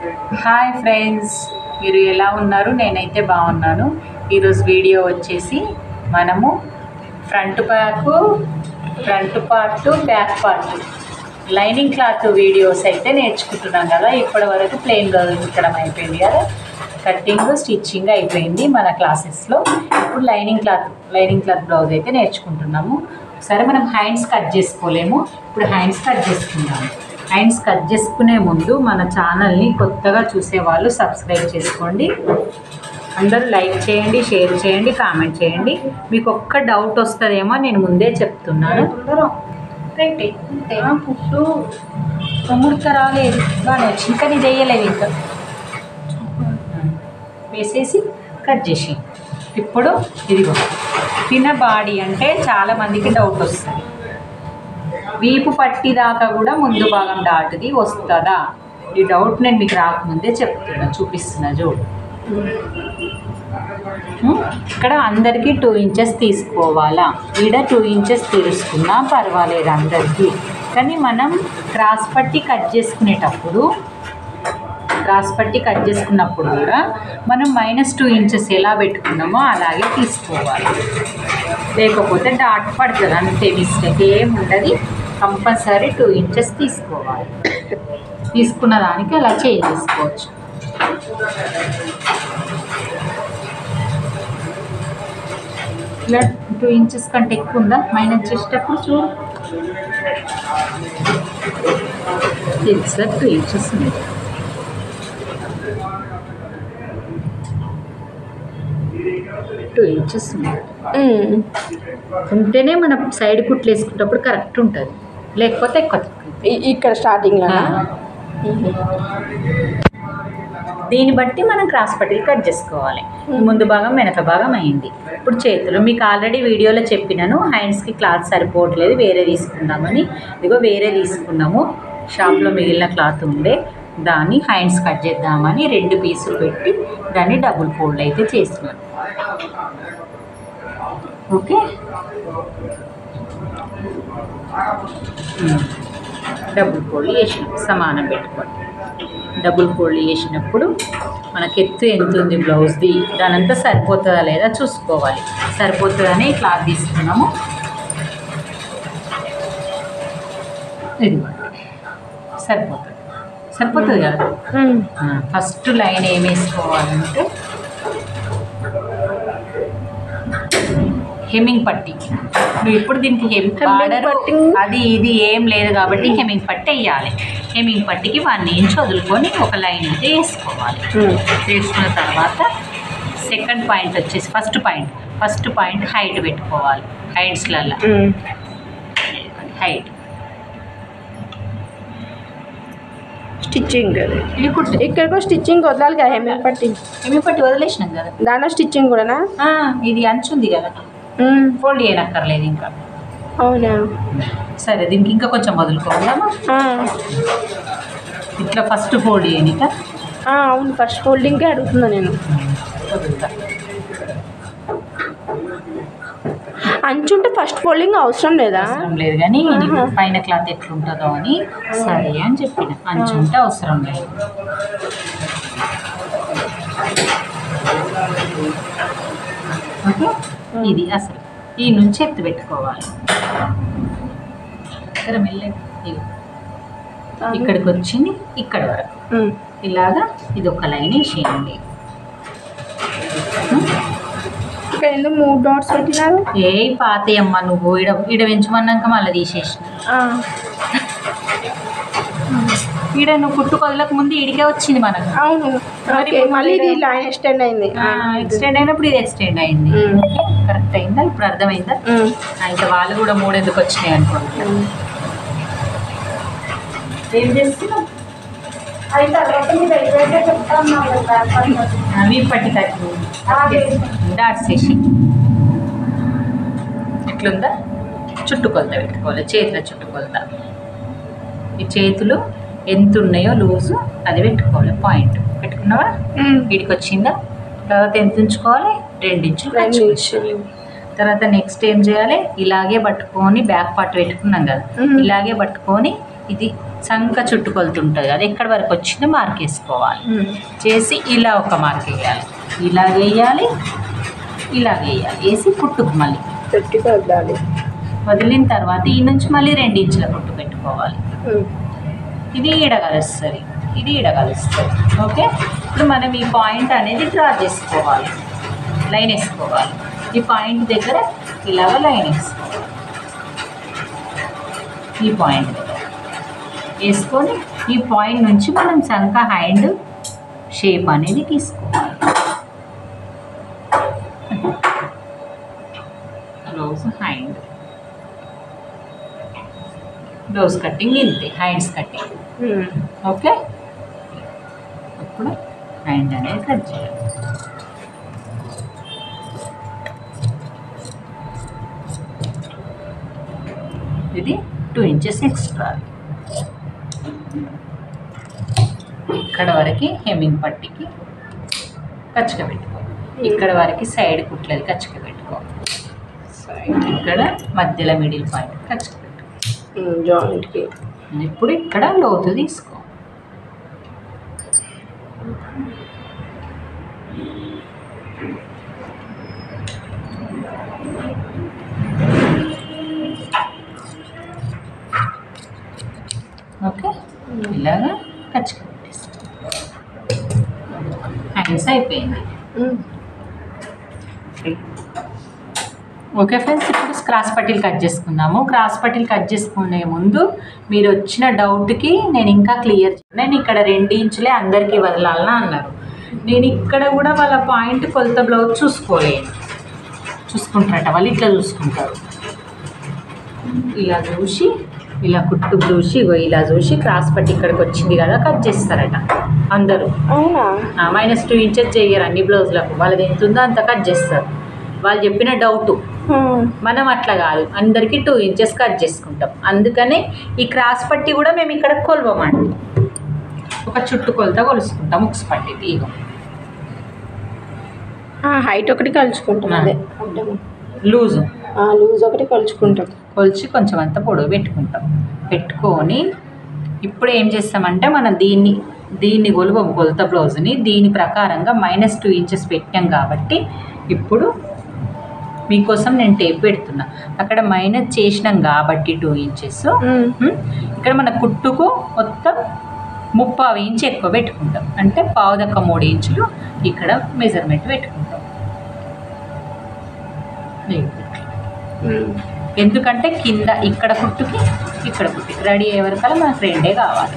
Hi friends మీరు ఎలా ఉన్నారు నేనైతే బాగున్నాను ఈరోజు వీడియో వచ్చేసి మనము front back front part back part lining cloth videos అయితే నేర్చుకుంటున్నాం కదా ఇప్పటి వరకు ప్లెయిన్ బ్లౌజ్ కుట్టడం అయిపోయింది కదా కట్టింగ్ స్టిచ్చింగ్ అయిపోయింది మన క్లాసెస్లో ఇప్పుడు lining cloth lining cloth blouse అయితే నేర్చుకుంటున్నాము సరే మనం హ్యాండ్స్ కట్ చేసుకోలేము ఇప్పుడు హ్యాండ్స్ కట్ చేసుకుందాము హ్యాండ్స్ కట్ చేసుకునే ముందు మన ఛానల్ని కొత్తగా చూసేవాళ్ళు సబ్స్క్రైబ్ చేసుకోండి అందరూ లైక్ చేయండి షేర్ చేయండి కామెంట్ చేయండి మీకు ఒక్క డౌట్ వస్తుందేమో నేను ముందే చెప్తున్నాను రైట్ పుట్టు తొమ్మిదిక రాలేదు బాగానే వచ్చి ఇంకా నీ చేయలేదు ఇంకా వేసేసి కట్ చేసి ఇప్పుడు ఇదిగో తిన బాడీ అంటే చాలా మందికి డౌట్ వస్తుంది వీపు పట్టి దాకా కూడా ముందు భాగం దాటిది వస్తుందా ఈ డౌట్ నేను మీకు రాకముందే చెప్తున్నా చూపిస్తున్నా చూడు ఉం? ఇక్కడ అందరికీ టూ ఇంచెస్ తీసుకోవాలా ఈడ టూ ఇంచెస్ తీసుకున్నా పర్వాలేదు అందరికీ కానీ మనం క్రాస్ పట్టి కట్ చేసుకునేటప్పుడు క్రాస్ పట్టి కట్ చేసుకున్నప్పుడు కూడా మనం మైనస్ టూ ఇంచెస్ ఎలా పెట్టుకున్నామో అలాగే తీసుకోవాలి లేకపోతే డాట్ పడుతుంది అంతే మిస్టేక్ ఏం ఉండదు కంపల్సరీ టూ ఇంచెస్ తీసుకోవాలి తీసుకున్న దానికి అలా చేంజ్ చేసుకోవచ్చు ఇలా టూ ఇంచెస్ కంటే ఎక్కువ ఉందా మైనస్ చేసేటప్పుడు చూడు తెలుసు టూ ఇంచెస్ ఉంది టూ ఇంచెస్ ఉంది ఉంటేనే మనం సైడ్ కుట్లు వేసుకునేటప్పుడు కరెక్ట్ ఉంటుంది లేకపోతే ఎక్కువ తక్కువ. ఇ- ఇక్కడ స్టార్టింగ్ లో ఆ. దీన్ని బట్టి మనం క్రాస్ పట్టీలు కట్ చేసుకోవాలి ముందు భాగం వెనక భాగం అయింది ఇప్పుడు చేతులు మీకు ఆల్రెడీ వీడియోలో చెప్పినాను హ్యాండ్స్కి క్లాత్ సరిపోవట్లేదు వేరే తీసుకుందామని ఇదిగో వేరే తీసుకున్నాము షాప్లో మిగిలిన క్లాత్ ఉండే దాన్ని హ్యాండ్స్ కట్ చేద్దామని రెండు పీసులు పెట్టి దాన్ని డబుల్ ఫోల్డ్ అయితే చేస్తున్నాను ఓకే ఉమ్. డబుల్ ఫోల్డ్ చేసినాం సమానం పెట్టుకోండి డబుల్ ఫోల్డ్ చేసినప్పుడు మనకి ఎత్తు ఎంత ఉంది బ్లౌజ్ది దానంతా సరిపోతుందా లేదా చూసుకోవాలి సరిపోతుందని క్లాత్ తీసుకున్నాము ఇదిగోండి సరిపోతుంది సరిపోతుంది కదా ఫస్ట్ లైన్ ఏం వేసుకోవాలంటే హెమ్మింగ్ పట్టి నువ్వు ఇప్పుడు దీనికి హెమ్ Hemming బార్డర్ పట్టి? అది ఇది ఏం లేదు కాబట్టి హెమ్మింగ్ పట్టి వేయాలి హెమ్మింగ్ పట్టికి వన్ ఇంచ్ వదులుకొని ఒక లైన్ అయితే వేసుకోవాలి వేసుకున్న తర్వాత సెకండ్ పాయింట్ వచ్చేసి first point first point height పెట్టుకోవాలి హైట్స్లలో హైట్ స్టిచ్చింగ్ ఇవి కుట్టు ఇక్కడికో స్టిచ్చింగ్ వదలాలి కదా హెమ్మింగ్ పట్టి హెమ్మింగ్ పట్టి వదిలేసినాం కదా దాంట్లో స్టిచ్చింగ్ కూడానా ఆ, ఇది అంచు ఉంది కదా ఉమ్. ఫోల్డ్ చేయనక్కర్లేదు ఇంకా అవునా సరే దీనికి ఇంకా కొంచెం వదులుకోవాలమ్మా ఆ. ఇట్లా ఫస్ట్ ఫోల్డ్ చేయనిక ఆ, అవును ఫస్ట్ ఫోల్డింగ్కే అడుగుతున్నా నేను వదులుతా అంచుంటే ఫస్ట్ ఫోల్డింగ్ అవసరం లేదా అవసరం లేదు కానీ నీకు ఆహా. పైన క్లాత్ ఎట్లుంటుందో అని సరే అని చెప్పిన అంచు ఉంటే అవసరం లేదు ఓకే ఇది అసలు ఈ నుంచి ఎత్తు పెట్టుకోవాలి ఇక్కడ మెల్లగా ఇగో. ఇక్కడికి వచ్చింది ఇక్కడ వరకు ఉమ్. ఇలాగా ఇది ఒక లైన్ వేసేయండి ఇక్కడ ఎందుకు మూడు డాట్స్ పెట్టినారు ఏ పాతయమ్మ నువ్వు ఇడ ఇడ పెంచమన్నాక మళ్ళీ తీసేసిన ఆ. ఈడ నువ్వు కుట్టు కొదలకు ముందు ఈడికే వచ్చింది మనకు అవును మరి ఓకే ఇప్పుడు మళ్ళీ ఇది ఇది- లైన్ ఎక్స్టెండ్ అయింది ఎక్స్టెండ్ అయినప్పుడు ఇది ఎక్స్టెండ్ అయింది మ్మ్. కరెక్ట్ అయిందా ఇప్పుడు అర్థమైందా ఉమ్. ఆ, ఇంకా వాళ్ళు కూడా మూడు ఎందుకు వచ్చినాయి అనుకోండి ఉమ్. ఏం చేస్తున్నావు అది తర్వాత మీరు అయిపోయాక చెప్తాను అవి పట్టి కట్టు డాట్స్ వేసి ఎట్లుందా చుట్టుకొలత పెట్టుకోవాలి చేతుల చుట్టుకొలత ఈ చేతులు ఎంత ఉన్నాయో లూజు అది పెట్టుకోవాలి పాయింట్ పెట్టుకున్నావా వీడికి వచ్చిందా తర్వాత ఎంత ఉంచుకోవాలి రెండించులు రెండు పెంచుకోవాలి. తర్వాత నెక్స్ట్ ఏం చేయాలి ఇలాగే పట్టుకొని బ్యాక్ పార్ట్ పెట్టుకున్నాం కదా మ్మ్. ఇలాగే పట్టుకొని ఇది చంక చుట్టుకొలుతుంటుంది అది ఎక్కడి వరకు వచ్చిందో మార్క్ వేసుకోవాలి చేసి ఇలా ఒక మార్క్ వేయాలి ఇలా వేయాలి ఇలా వేయాలి వేసి కుట్టుకు మళ్ళీ పెట్టి వద్దాలి వదిలిన తర్వాత ఈ నుంచి మళ్ళీ రెండు ఇంచుల కుట్టు పెట్టుకోవాలి ఇది ఈడ కలుస్తుంది ఇది ఈడ కలుస్తుంది ఓకే ఇప్పుడు మనం ఈ పాయింట్ అనేది డ్రా చేసుకోవాలి లైన్ వేసుకోవాలి ఈ పాయింట్ దగ్గర ఇలాగ లైన్ వేసుకోవాలి ఈ పాయింట్ దగ్గర వేసుకొని ఈ పాయింట్ నుంచి మనం చంక హ్యాండ్ షేప్ అనేది తీసుకోవాలి బ్లౌజ్ హ్యాండ్ బ్లౌజ్ కటింగ్ ఇంతే హ్యాండ్స్ కటింగ్ ఓకే ఇప్పుడు హ్యాండ్ అనేది కట్ చేయాలి ఇది టూ ఇంచెస్ ఎక్స్ట్రా ఇక్కడ వరకు హెమ్మింగ్ పట్టికి కచ్చక పెట్టుకోవాలి ఇక్కడ వరకు సైడ్ కుట్లది కచ్చక పెట్టుకోవాలి ఇక్కడ మధ్యలో మిడిల్ పాయింట్ కచ్చక పెట్టుకోవాలి జాయింట్కి ఇప్పుడు ఇక్కడ లోతు తీసుకో ఓకే ఇలాగా కచ్చిక పెట్టేసుకో హ్యాండ్స్ అయిపోయింది ఓకే ఫ్రెండ్స్ ఇప్పుడు క్రాస్ పట్టీలు కట్ చేసుకుందాము క్రాస్ పట్టీలు కట్ చేసుకునే ముందు మీరు వచ్చిన డౌట్కి నేను ఇంకా క్లియర్ నేను ఇక్కడ రెండు ఇంచులే అందరికీ వదలాలనా అన్నారు నేను ఇక్కడ కూడా వాళ్ళ పాయింట్ కొలత బ్లౌజ్ చూసుకోలేను చూసుకుంటారట వాళ్ళు ఇట్లా చూసుకుంటారు ఇలా చూసి ఇలా కుట్టు చూసి ఇగో ఇలా చూసి క్రాస్ పట్టి ఇక్కడికి వచ్చింది కదా కట్ చేస్తారట అందరూ అవునా మైనస్ టూ ఇంచెస్ చేయరు అన్ని బ్లౌజులకు వాళ్ళది ఎంత ఉందో అంత కట్ చేస్తారు వాళ్ళు చెప్పిన డౌటు మనం అట్లా కాదు అందరికీ టూ ఇంచెస్ కట్ చేసుకుంటాం అందుకనే ఈ క్రాస్ పట్టి కూడా మేము ఇక్కడ కొలవమండి ఒక చుట్టు కొలత కొలుసుకుంటాం ఉక్స్ పట్టి తీగ హైట్ ఒకటి కలుచుకుంటాం అదే అడ్డం లూజు లూజ్ ఒకటి కలుచుకుంటాం కొలిచి కొంచెం అంత పొడవు పెట్టుకుంటాం పెట్టుకొని ఇప్పుడు ఏం చేస్తామంటే మనం దీన్ని దీన్ని కొలువం కొలత బ్లౌజ్ని దీని ప్రకారంగా మైనస్ టూ ఇంచెస్ పెట్టాం కాబట్టి ఇప్పుడు మీకోసం నేను టేప్ పెడుతున్నా అక్కడ మైనస్ చేసినాం కాబట్టి టూ ఇంచెస్ ఇక్కడ మన కుట్టుకు మొత్తం ముప్పావు ఇంచు ఎక్కువ పెట్టుకుంటాం అంటే పావుదక్క మూడు ఇంచులు ఇక్కడ మెజర్మెంట్ పెట్టుకుంటాం ఎందుకంటే కింద ఇక్కడ కుట్టుకి ఇక్కడ కుట్టుకి రెడీ అయ్యే వరకల్లా మనకు రెండే కావాలి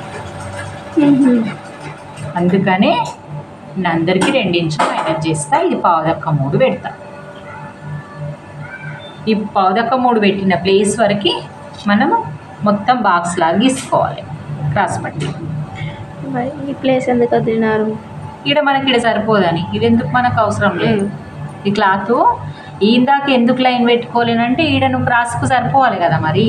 అందుకనే నేను అందరికీ రెండించులు మైనస్ చేస్తా ఇది పావుదక్క మూడు పెడతా ఈ పావుదక్క మూడు పెట్టిన ప్లేస్ వరకు మనము మొత్తం బాక్స్ లాగా గీసుకోవాలి క్రాస్ పట్టి మరి ఈ ప్లేస్ ఎందుకు వదిలినారు ఈడ మనకి ఈడ సరిపోదని ఇది ఎందుకు మనకు అవసరం లేదు ఈ క్లాత్ ఇందాక ఎందుకు లైన్ పెట్టుకోలేనంటే ఈడ నువ్వు క్రాస్కు సరిపోవాలి కదా మరి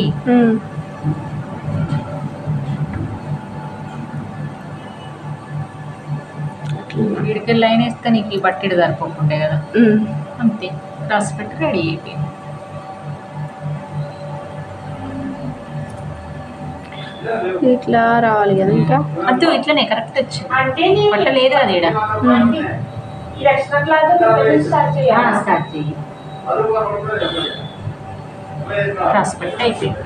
ఈడికి లైన్ వేస్తే నీకు ఈ బట్టిడు సరిపోకుండే కదా అంతే క్రాస్ పెట్టి రెడీ అయిపోయింది ఇట్లా రావాలి కదా ఇంకా అంతే ఇట్లనే కరెక్ట్ వచ్చింది బట్ట లేదు కదా ఈడ ఆ, స్టార్ట్ చెయ్యి క్రాస్ పెట్టి అయిపోయింది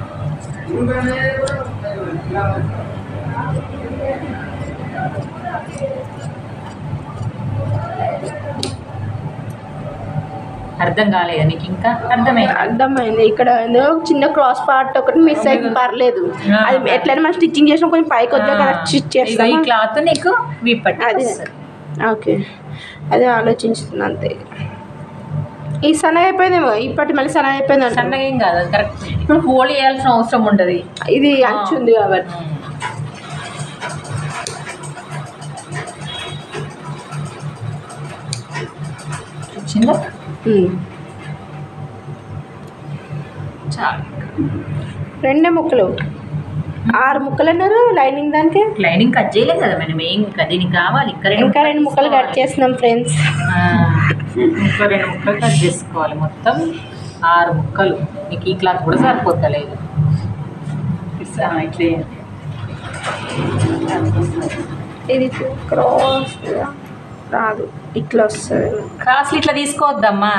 అర్థం కాలేదా నీకు ఇంకా అర్థమైంది అర్థమైంది ఇక్కడ ఏదో చిన్న క్రాస్ పార్ట్ ఒకటి మిస్ అయితే పర్లేదు ఆ. అది ఎట్లయినా మనం స్టిచ్చింగ్ చేసిన కొంచెం పైకి వద్దా కదా స్టిచ్ ఇగో ఈ చేస్తాం క్లాత్ నీకు విప్పట్టి అదే. వస్తది. ఓకే అదే ఆలోచించుతున్నా అంతే ఈ సన్న అయిపోయిందేమో ఇప్పటి మళ్ళీ సన్న అయిపోయింది అంట సన్నగా ఏం కాదు కరెక్ట్ ఇప్పుడు హోల్ వేయాల్సిన అవసరం ఉండదు ఇది అంచు ఉంది కాబట్టి వచ్చిందా ఉమ్. చాలు రెండే ముక్కలు ఆరు ముక్కలు అన్నారు లైనింగ్ దానికి లైనింగ్ కట్ చేయలేదు కదా మనం ఏం ఇంకా దీనికి కావాలి ఇంకా రెండు ఇంకా రెండు ముక్కలు కట్ తీసుకోవాలి. చేస్తున్నాం ఫ్రెండ్స్ ఆ, ఇంకా రెండు ముక్కలు కట్ చేసుకోవాలి మొత్తం ఆరు ముక్కలు నీకు ఈ క్లాత్ కూడా సరిపోతలేదు ఆ, ఇట్లా చేయండి. ఇది క్రాస్ రాదు ఇట్లా వస్తుంది క్రాస్లు ఇట్లా తీసుకోవద్దమ్మా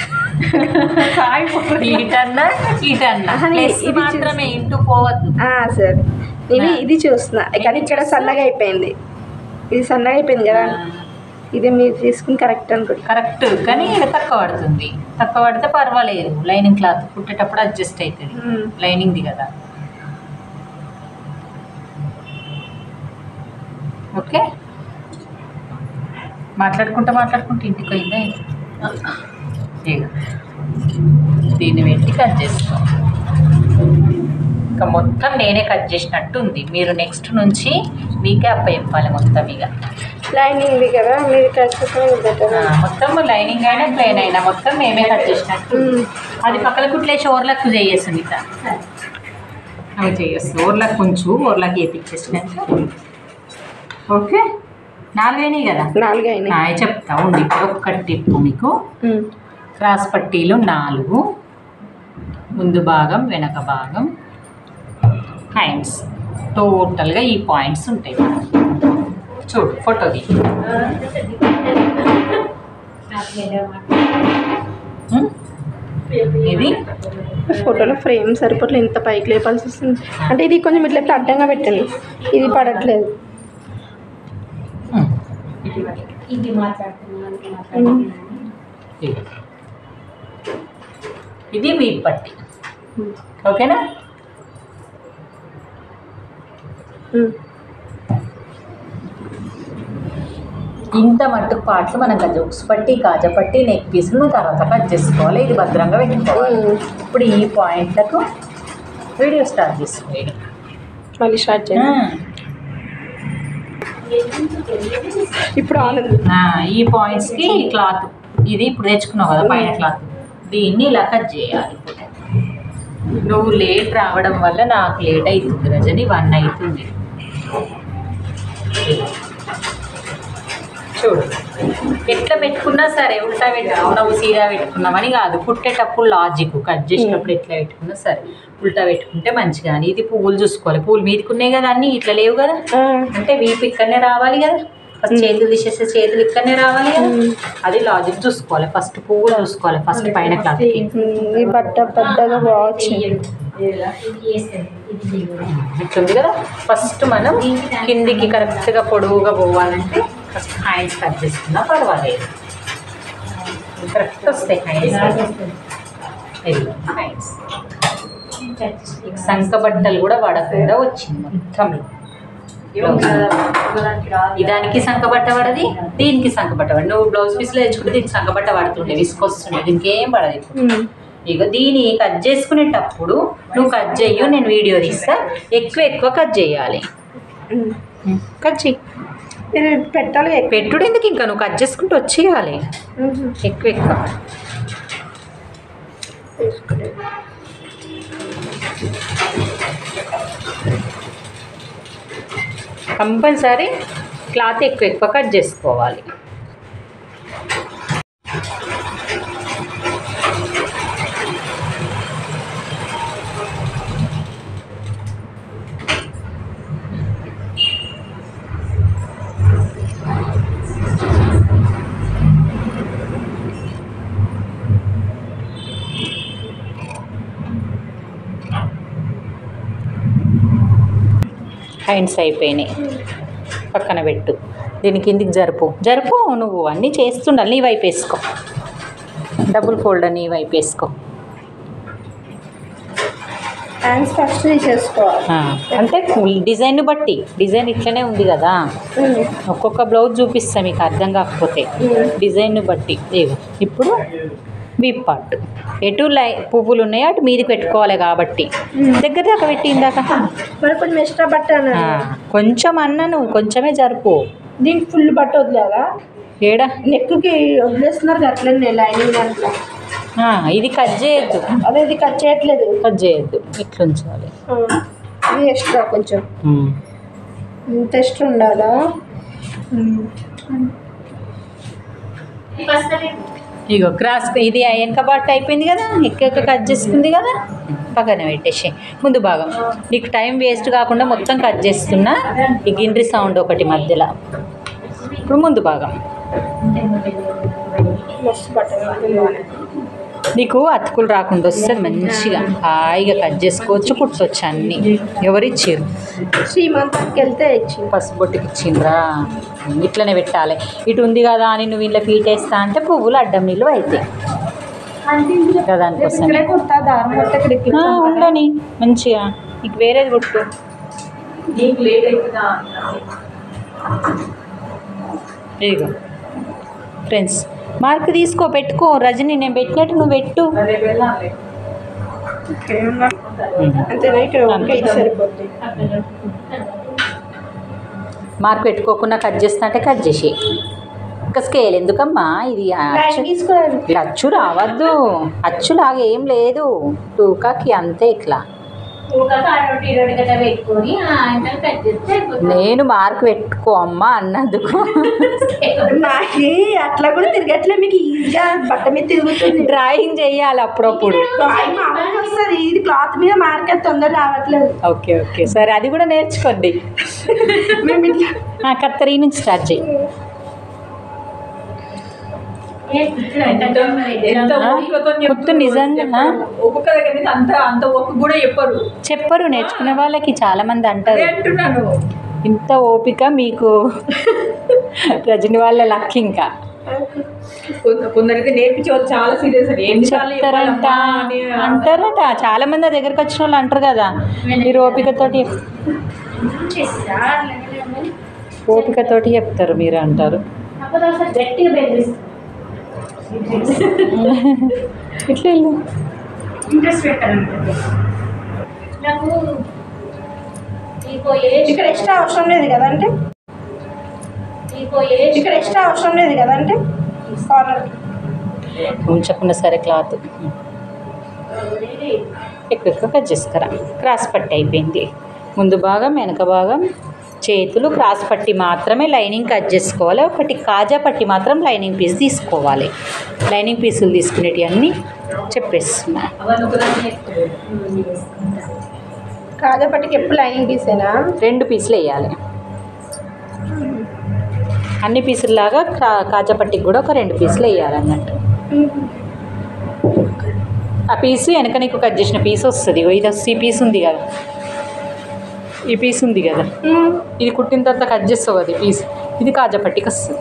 ఇటన్నా ఇటన్నా ఆహా, ప్లస్ ఇది మాత్రమే ఇంటూ పోవద్దు ఆ, సరే నేను ఇది చూస్తున్నా కానీ ఇక్కడ సన్నగా అయిపోయింది ఇది సన్నగా అయిపోయింది కదా ఇది మీరు తీసుకుని కరెక్ట్ అనుకుంటా కరెక్ట్ కానీ ఇక్కడ తక్కువ పడుతుంది తక్కువ పడితే పర్వాలేదు లైనింగ్ క్లాత్ కుట్టేటప్పుడు అడ్జస్ట్ అవుతుంది మ్మ్. లైనింగ్ది కదా ఓకే మాట్లాడుకుంటా మాట్లాడుకుంటూ ఇంటికి పోయిందా ఇక దీన్ని పెట్టి కట్ చేసుకో ఇంకా మొత్తం నేనే కట్ చేసినట్టు ఉంది మీరు నెక్స్ట్ నుంచి మీకే అప్ప చెప్పాలి మొత్తం ఇక లైనింగ్ ఉంది కదా మీరు కట్టుకుని బెటర్ ఆ, మొత్తం లైనింగ్ అయినా ప్లేన్ అయినా మొత్తం మేమే కట్ చేసినట్టు అది పక్కన కుట్లేసి ఓర్లకు చేయొచ్చు సునీత అవి చేయొచ్చు ఓర్లకు కొంచెం ఓర్లకు వేపించేసినాక ఓకే నాలుగైనాయి కదా నాలుగు అయినాయి నాయ చెప్తా ఉండి ఇప్పుడు ఒక్కటి టిప్పు మీకు ఉమ్. క్రాస్ పట్టీలు నాలుగు ముందు భాగం వెనక భాగం హ్యాండ్స్ టోటల్గా ఈ పాయింట్స్ ఉంటాయి చూడు ఫోటోది ఉమ్? ఇది ఫోటోలో ఫ్రేమ్ సరిపోట్లేదు ఇంత పైకి లేపాల్సి వస్తుంది అంటే ఇది కొంచెం ఇట్లా ఇట్లా అడ్డంగా పెట్టండి ఇది పడట్లేదు ఉమ్. ఇది మాట్లాడుతున్నాను ఉమ్. ఇది. ఇది వీప్ పట్టి ఓకేనా ఉమ్. ఇంత మట్టుకు పాటలు మనం కదా ఉక్స్ పట్టి కాజా పట్టి నెక్ పీసులు నువ్వు తర్వాత కట్ చేసుకోవాలి ఇది భద్రంగా పెట్టుకోవాలి ఉమ్. ఇప్పుడు ఈ పాయింట్లకు వీడియో స్టార్ట్ చేసుకోవాలి మళ్ళీ స్టార్ట్ చేయండి ఇప్పుడు ఆన్ ఉంది ఆ, ఈ పాయింట్స్కి క్లాత్ ఇది ఇప్పుడు తెచ్చుకున్నావు కదా పైన క్లాత్ దీన్ని ఇలా కట్ చేయాలి నువ్వు లేట్ రావడం వల్ల నాకు లేట్ అవుతుంది రజని వన్ అవుతుంది చూడు ఎట్లా పెట్టుకున్నా సరే ఉల్టా పెట్టుకున్నావు సీదా పెట్టుకున్నామని కాదు కుట్టేటప్పుడు లాజిక్ కట్ చేసేటప్పుడు ఎట్లా పెట్టుకున్నా సరే ఉల్టా పెట్టుకుంటే మంచిగా అని ఇది పువ్వులు చూసుకోవాలి పువ్వులు మీదకి ఉన్నాయి కదా అన్నీ ఇట్లా లేవు కదా ఆ. అంటే వీపు ఇక్కడనే రావాలి కదా ఫస్ట్ చేతులు తీసేస్తే చేతులు ఇక్కడనే రావాలి కదా అది లాజిక్ చూసుకోవాలి ఫస్ట్ పువ్వులు చూసుకోవాలి ఫస్ట్ పైన క్లాత్ ఉమ్, ఈ బట్ట పెద్దగా వాచ్ ఇట్లుంది కదా ఫస్ట్ మనం కిందికి కరెక్ట్గా పొడవుగా పోవాలంటే ఫస్ట్ హ్యాండ్స్ కట్ చేసుకున్నా పర్వాలేదు కరెక్ట్ వస్తాయి హ్యాండ్స్ హ్యాండ్స్ సంక బట్టలు కూడా పడకుండా వచ్చింది మొత్తంలో దానికి సంకబట్ట పడది దీనికి సంకబట్ట పడదు నువ్వు బ్లౌజ్ పీస్లో తెచ్చుకుంటే దీనికి సంకబట్ట పడుతుండే విసుకొస్తుండే దీనికి ఏం పడదు ఇప్పుడు ఉమ్. ఇక దీన్ని కట్ చేసుకునేటప్పుడు నువ్వు కట్ చెయ్యు నేను వీడియో తీస్తా ఎక్కువ ఎక్కువ కట్ చేయాలి ఉమ్. కట్ చెయ్యి మీరు పెట్టాలి ఎక్కువ. పెట్టుడు ఎందుకు ఇంకా నువ్వు కట్ చేసుకుంటూ వచ్చేయాలి ఉమ్. ఎక్కువ ఎక్కువ తీసుకునే. కంపల్సరీ క్లాత్ ఎక్కువ ఎక్కువ కట్ చేసుకోవాలి హ్యాండ్స్ అయిపోయినాయి పక్కన పెట్టు దీని కిందికి జరుపు జరుపు నువ్వు అన్నీ చేస్తుండాలి నీ వైపు వేసుకో డబుల్ ఫోల్డ్ నీ వైపు వేసుకో హ్యాండ్స్ ఫస్ట్ తీసేసుకోవాలి ఆ, అంటే డిజైన్ బట్టి డిజైన్ ఇట్లనే ఉంది కదా ఉమ్. ఒక్కొక్క బ్లౌజ్ చూపిస్తా మీకు అర్థం కాకపోతే ఉమ్. డిజైన్ బట్టి ఇగో ఇప్పుడు వీప్ పార్ట్ ఎటు లై పువ్వులు ఉన్నాయో అటు మీది పెట్టుకోవాలి కాబట్టి ఉమ్. దగ్గర దాకా పెట్టి ఇందాక మరి కొంచెం ఎక్స్ట్రా బట్ట ఆ, అన్నారు కొంచెం అన్నను కొంచెమే జరుపు దీనికి ఫుల్ బట్ట వదిలేదా ఏడా నెక్కి వదిలేస్తున్నారు అట్లనే లైనింగ్ దాంట్లో ఆ, ఇది కట్ చేయొద్దు అదే ఇది కట్ చేయట్లేదు కట్ చేయొద్దు ఇట్లా ఉంచాలి ఆ, ఇది ఎక్స్ట్రా కొంచెం ఉమ్. ఇంత ఎక్స్ట్రా ఉండాలా ఉమ్. ఇగో క్రాస్ ఇది వెనక బాట్ అయిపోయింది కదా ఎక్క కట్ చేసుకుంది కదా పక్కన పెట్టేసి ముందు భాగం నీకు టైం వేస్ట్ కాకుండా మొత్తం కట్ చేస్తున్నా ఈ గిండ్రి సౌండ్ ఒకటి మధ్యలో ఇప్పుడు ముందు భాగం మస్తు బట్టలు నీకు అతుకులు రాకుండా వస్తుంది మంచిగా హాయిగా కట్ చేసుకోవచ్చు కుట్టవచ్చు అన్నీ ఎవరిచ్చారు శ్రీమంతానికి వెళ్తే ఇచ్చింది పసుపొట్టుకి ఇచ్చిండ్రా ఇట్లనే పెట్టాలి ఇటు ఉంది కదా అని నువ్వు ఇంట్లో ఫీట్ వేస్తా అంటే పువ్వులు అడ్డం నీళ్ళు అవుతాయి కదా దానికోసం ఇక్కడే కుడతా దారం కొట్టే ఇక్కడ ఆ, ఇట్లా ఉండని మంచిగా నీకు వేరేది కుట్టు నీకు లేట్ అవుతుందా ఇదిగో ఫ్రెండ్స్ మార్క్ తీసుకో పెట్టుకో రజని నేను పెట్టినట్టు నువ్వు పెట్టు రేపు వెళ్ళాలి అంతేనా ఇక్కడ ఓకే ఇది సరిపోతుంది మార్క్ పెట్టుకోకుండా కట్ చేస్తా అంటే కట్ చేసి ఇంకా స్కేల్ ఎందుకమ్మా ఇది లైన్ అచ్చు తీసుకోవాలి ఇది అచ్చు రావద్దు అచ్చులాగా ఏం లేదు టూకాకి అంతే ఇట్లా ఒక కాడోటి ఇరవై గంట పెట్టుకొని ఆయన కట్ చేస్తే అయిపోతుంది. నేను మార్క్ పెట్టుకో అమ్మా అన్నందుకు నాకు అట్లా కూడా తిరగట్లే మీకు ఈజీగా బట్ట మీద తిరుగుతుంది డ్రాయింగ్ చేయాలి అప్పుడప్పుడు డ్రాయింగ్ మామూలుగా వస్తుంది ఇది క్లాత్ మీద మార్కెట్ తొందర రావట్లేదు ఓకే ఓకే సరే అది కూడా నేర్చుకోండి మేము ఇట్లా ఆ, కత్తరి నుంచి స్టార్ట్ చేయి ఏ కూర్చో, ఎంత టైం అయితే. ఎంత ఆ? ఓపికతో గుర్తు నిజంగా ఒక్కొక్క దగ్గర నుంచి అంత అంత ఓపిక కూడా చెప్పరు చెప్పరు నేర్చుకునే వాళ్ళకి చాలా మంది అంటారు అదే అంటున్నాను ఇంత ఓపిక మీకు రజని వాళ్ళ లక్ ఇంకా కొంత- కొందరైతే నేర్పించే వాళ్ళు చాలా సీరియస్ అని ఎన్ని సార్లు చెప్తారంట చెప్పాలమ్మా అని అంటారట చాలా మంది నా దగ్గరకు వచ్చిన వాళ్ళు అంటారు కదా మీరు ఓపికతోటి చేసిరా, అట్లనే ఉంది. ఓపికతోటి చెప్తారు మీరు అంటారు కాకపోతే ఒకసారి గట్టిగా బెదిరిస్తుంది ఇట్లా వెళ్ళు. ఇంట్రెస్ట్ పెట్టాలంటే నాకు నీకో ఏజ్ ఇక్కడ ఎక్స్ట్రా అవసరం లేదు కదా అంటే నీకో ఏజ్ ఇక్కడ ఎక్స్ట్రా అవసరం లేదు కదా అంటే కార్నర్ ఉంచకుండా సరే క్లాత్ ఎక్కువ ఎక్కువ కట్ చేసుకురా క్రాస్ పట్టి అయిపోయింది ముందు భాగం వెనక భాగం చేతులు క్రాస్ పట్టి మాత్రమే లైనింగ్ కట్ చేసుకోవాలి ఒకటి కాజా పట్టి మాత్రం లైనింగ్ పీస్ తీసుకోవాలి లైనింగ్ పీసులు తీసుకునేటి అన్నీ చెప్పేస్తున్నా అవన్నీ ఒకదాన్ని కాజాపట్టికి ఎప్పుడు లైనింగ్ తీసేనా రెండు పీసులు వేయాలి అన్ని పీసుల్లాగా కా కాజా పట్టికి కూడా ఒక రెండు పీసులు వేయాలి అన్నట్టు ఆ పీసు వెనక నీకు కట్ చేసిన పీస్ వస్తుంది ఇగో ఇది వస్తుంది ఈ పీస్ ఉంది కదా ఈ పీస్ ఉంది కదా ఇది కుట్టిన తర్వాత కట్ చేస్తావు కదా ఈ పీస్ ఇది కాజా పట్టికి వస్తుంది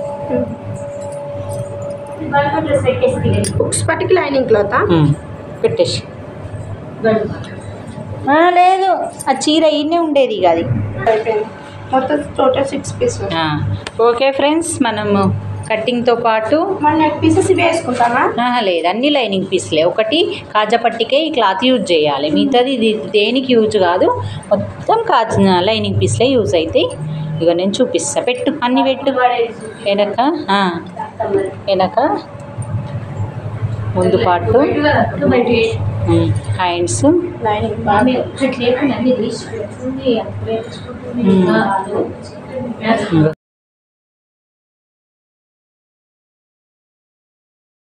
బల్బు డ్రెస్ పెట్టేసి బుక్స్ పట్టికి లైనింగ్ క్లాత్ పెట్టేసి బల్బు ఆ, లేదు ఆ చీర ఈయనే ఉండేది ఇక అది అయిపోయింది మొత్తం టోటల్ సిక్స్ పీస్ ఆ, ఓకే ఫ్రెండ్స్ మనము కట్టింగ్తో పాటు మన నెక్ పీసెస్ ఇవి వేసుకుంటామా ఆహా, లేదు అన్ని లైనింగ్ పీస్లే ఒకటి కాజా పట్టికే ఈ క్లాత్ యూజ్ చేయాలి మిగతాది ఇది దేనికి యూజ్ కాదు మొత్తం కాజ లైనింగ్ పీస్లే యూజ్ అవుతాయి ఇక నేను చూపిస్తా పెట్టు అన్ని పెట్టు వెనక ఆ, వెనక ముందు పాటు హ్యాండ్స్ లైనింగ్ బాగా లేకుండా అన్ని తీసి పెట్టుకుంది అప్పుడే తెచ్చుకుంటుంది మ్మ్. ఇంకా